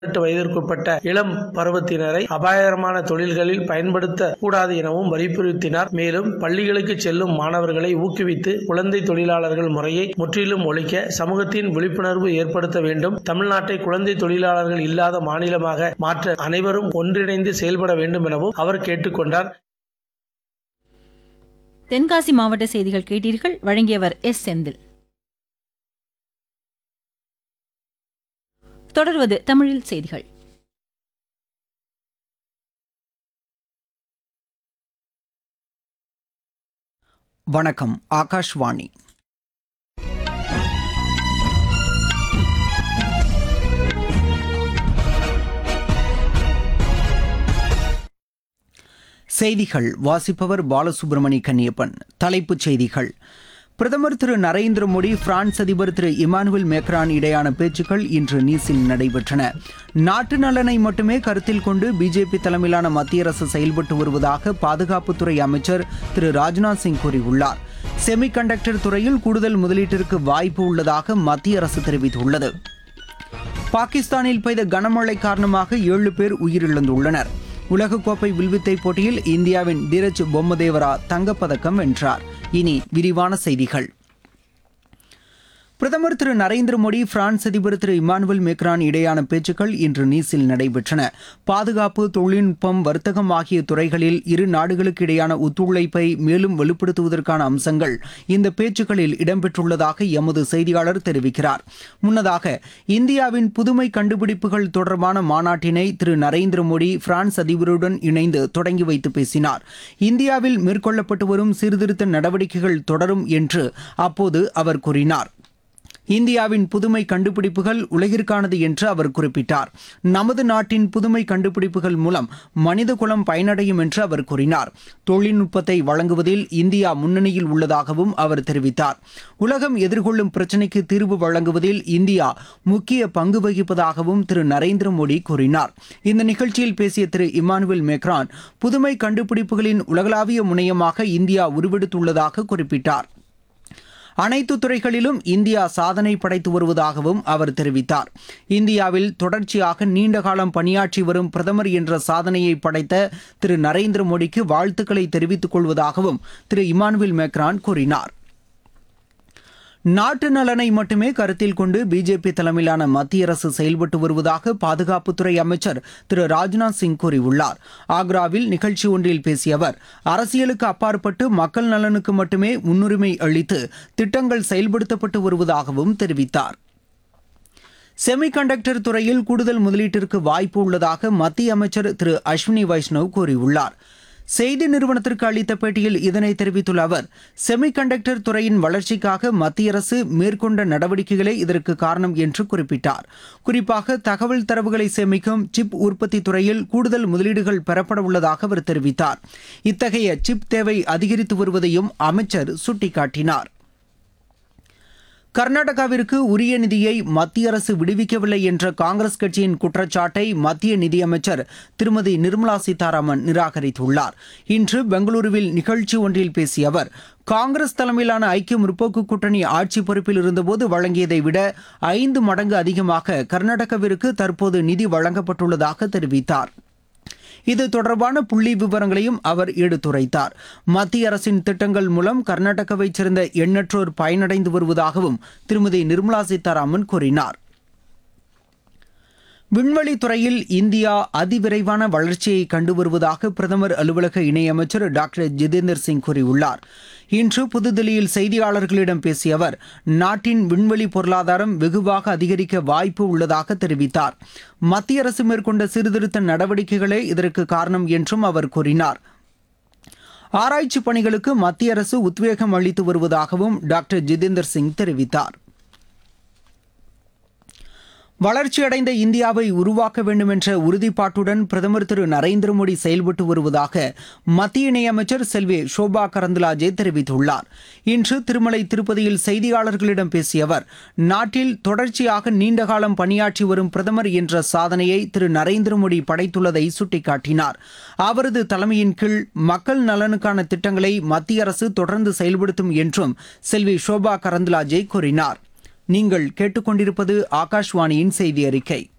பதினெட்டு வயதிற்குட்பட்ட இளம் பருவத்தினரை அபாயகரமான தொழில்களில் பயன்படுத்த கூடாது எனவும் வலியுறுத்தினார் மேலும் பள்ளிகளுக்கு செல்லும் மாணவர்களை ஊக்குவித்து குழந்தை தொழிலாளர்கள் முறையை முற்றிலும் ஒழிக்க சமூகத்தின் விழிப்புணர்வு ஏற்படுத்த வேண்டும் தமிழ்நாட்டை குழந்தை தொழிலாளர்கள் இல்லாத மாநிலமாக மாற்ற அனைவரும் ஒன்றிணைந்து செயல்பட வேண்டும் எனவும் அவர் கேட்டுக்கொண்டார் தென்காசி மாவட்ட செய்திகள் கேட்டீர்கள் வழங்கியவர் எஸ் செந்தில் தொடர்வது தமிழில் செய்திகள் வணக்கம் ஆகாஷ்வாணி செய்திகள் வாசிப்பவர் பாலசுப்ரமணி கன்னியப்பன் தலைப்புச் செய்திகள் பிரதமர் திரு நரேந்திர மோடி பிரான்ஸ் அதிபர் திரு இமானுவேல் மேக்ரான் இடையான பேச்சுக்கள் இன்று நீஸில் நடைபெற்றன நாட்டு நலனை மட்டுமே கருத்தில் கொண்டு பிஜேபி தலைமையிலான மத்திய அரசு செயல்பட்டு வருவதாக பாதுகாப்புத்துறை அமைச்சர் திரு ராஜ்நாத் சிங் கூறியுள்ளார் செமி கண்டக்டர் துறையில் கூடுதல் முதலீட்டிற்கு வாய்ப்பு உள்ளதாக மத்திய அரசு தெரிவித்துள்ளது பாகிஸ்தானில் பெய்த கனமழை காரணமாக ஏழு பேர் உயிரிழந்துள்ளனர் உலகக்கோப்பை வில்வித்தை போட்டியில் இந்தியாவின் தீரஜ் பொம்மதேவரா தங்கப்பதக்கம் வென்றார் இனி விரிவான செய்திகள் பிரதமர் திரு நரேந்திர மோடி பிரான்ஸ் அதிபர் திரு இமானுவேல் மேக்ரான் இடையான பேச்சுக்கள் இன்று நீஸில் நடைபெற்றன பாதுகாப்பு தொழில்நுட்பம் வர்த்தகம் ஆகிய துறைகளில் இரு நாடுகளுக்கு இடையான ஒத்துழைப்பை மேலும் வலுப்படுத்துவதற்கான அம்சங்கள் இந்த பேச்சுக்களில் இடம்பெற்றுள்ளதாக எமது செய்தியாளர் தெரிவிக்கிறார் முன்னதாக இந்தியாவின் புதுமை கண்டுபிடிப்புகள் தொடர்பான மாநாட்டினை திரு நரேந்திர மோடி பிரான்ஸ் அதிபருடன் இணைந்து தொடங்கி வைத்து பேசினார் இந்தியாவில் மேற்கொள்ளப்பட்டு வரும் சீர்திருத்த நடவடிக்கைகள் தொடரும் என்று அப்போது அவர் கூறினார் இந்தியாவின் புதுமை கண்டுபிடிப்புகள் உலகிற்கானது என்று அவர் குறிப்பிட்டார் நமது நாட்டின் புதுமை கண்டுபிடிப்புகள் மூலம் மனிதகுலம் பயனடையும் என்று அவர் கூறினார் தொழில்நுட்பத்தை வழங்குவதில் இந்தியா முன்னணியில் உள்ளதாகவும் அவர் தெரிவித்தார் உலகம் எதிர்கொள்ளும் பிரச்சினைக்கு தீர்வு வழங்குவதில் இந்தியா முக்கிய பங்கு வகிப்பதாகவும் திரு நரேந்திர மோடி கூறினார் இந்த நிகழ்ச்சியில் பேசிய திரு இமானுவேல் மேக்ரான் புதுமை கண்டுபிடிப்புகளின் உலகளாவிய முனையமாக இந்தியா உருவெடுத்துள்ளதாக குறிப்பிட்டார் அனைத்து துறைகளிலும் இந்தியா சாதனை படைத்து வருவதாகவும் அவர் தெரிவித்தார் இந்தியாவில் தொடர்ச்சியாக நீண்ட காலம் பணியாற்றி வரும் பிரதமர் என்ற சாதனையை படைத்த திரு நரேந்திர மோடிக்கு வாழ்த்துக்களை தெரிவித்துக் கொள்வதாகவும் திரு இமானுவேல் மேக்ரான் கூறினார் நாட்டு நலனை மட்டுமே கருத்தில் கொண்டு பிஜேபி தலைமையிலான மத்திய அரசு செயல்பட்டு வருவதாக பாதுகாப்புத்துறை அமைச்சர் திரு ராஜ்நாத் சிங் கூறியுள்ளார் ஆக்ராவில் நிகழ்ச்சி ஒன்றில் பேசிய அவர் அரசியலுக்கு அப்பாற்பட்டு மக்கள் நலனுக்கு மட்டுமே முன்னுரிமை அளித்து திட்டங்கள் செயல்படுத்தப்பட்டு வருவதாகவும் தெரிவித்தார் செமி கண்டக்டர் துறையில் கூடுதல் முதலீட்டிற்கு வாய்ப்பு உள்ளதாக மத்திய அமைச்சர் திரு அஸ்வினி வைஷ்ணவ் கூறியுள்ளார் செய்தி நிறுவனத்திற்கு அளித்த பேட்டியில் இதனை தெரிவித்துள்ள அவர் செமி கண்டக்டர் துறையின் வளர்ச்சிக்காக மத்திய அரசு மேற்கொண்ட நடவடிக்கைகளே இதற்கு காரணம் என்று குறிப்பிட்டார் குறிப்பாக தகவல் தரவுகளை சேமிக்கும் சிப் உற்பத்தி துறையில் கூடுதல் முதலீடுகள் பெறப்பட உள்ளதாக அவர் தெரிவித்தார் இத்தகைய சிப் தேவை அதிகரித்து வருவதையும் அமைச்சர் சுட்டிக்காட்டினார் கர்நாடகாவிற்கு உரிய நிதியை மத்திய அரசு விடுவிக்கவில்லை என்ற காங்கிரஸ் கட்சியின் குற்றச்சாட்டை மத்திய நிதியமைச்சர் திருமதி நிர்மலா சீதாராமன் நிராகரித்துள்ளார் இன்று பெங்களூருவில் நிகழ்ச்சி ஒன்றில் பேசிய அவர் காங்கிரஸ் தலைமையிலான ஐக்கிய முற்போக்கு கூட்டணி ஆட்சி பொறுப்பில் இருந்தபோது வழங்கியதை விட ஐந்து மடங்கு அதிகமாக கர்நாடகாவிற்கு தற்போது நிதி வழங்கப்பட்டுள்ளதாக தெரிவித்தார் இது தொடர்பான புள்ளி விவரங்களையும் அவர் எடுத்துரைத்தார் மத்திய அரசின் திட்டங்கள் மூலம் கர்நாடகாவைச் சேர்ந்த எண்ணற்றோர் பயனடைந்து வருவதாகவும் திருமதி நிர்மலா சீதாராமன் கூறினார் விண்வெளி துறையில் இந்தியா அதிவிரைவான வளர்ச்சியை கண்டு வருவதாக பிரதமர் அலுவலக இணையமைச்சர் டாக்டர் ஜிதேந்தர் சிங் கூறியுள்ளார் இன்று புதுதில்லியில் செய்தியாளர்களிடம் பேசிய அவர் நாட்டின் விண்வெளி பொருளாதாரம் வெகுவாக அதிகரிக்க வாய்ப்பு உள்ளதாக தெரிவித்தார் மத்திய அரசு மேற்கொண்ட சீர்திருத்த நடவடிக்கைகளே இதற்கு காரணம் என்றும் அவர் கூறினார் ஆராய்ச்சி பணிகளுக்கு மத்திய அரசு உத்வேகம் அளித்து வருவதாகவும் டாக்டர் ஜிதேந்தர் சிங் தெரிவித்தார் வளர்ச்சியடைந்த இந்தியாவை உருவாக்க வேண்டும் என்ற உறுதிப்பாட்டுடன் பிரதமர் திரு நரேந்திர மோடி செயல்பட்டு வருவதாக மத்திய இணையமைச்சர் செல்வி ஷோபா கரந்தலாஜே தெரிவித்துள்ளார் இன்று திருமலை திருப்பதியில் செய்தியாளர்களிடம் பேசிய அவர் நாட்டில் தொடர்ச்சியாக நீண்டகாலம் பணியாற்றி வரும் பிரதமர் என்ற சாதனையை திரு நரேந்திர மோடி படைத்துள்ளதை சுட்டிக்காட்டினார் அவரது தலைமையின் கீழ் மக்கள் நலனுக்கான திட்டங்களை மத்திய அரசு தொடர்ந்து செயல்படுத்தும் என்றும் செல்வி ஷோபா கரந்தலாஜே கூறினார் நீங்கள் கேட்டுக்கொண்டிருப்பது ஆகாஷ்வாணியின் செய்தி அறிக்கை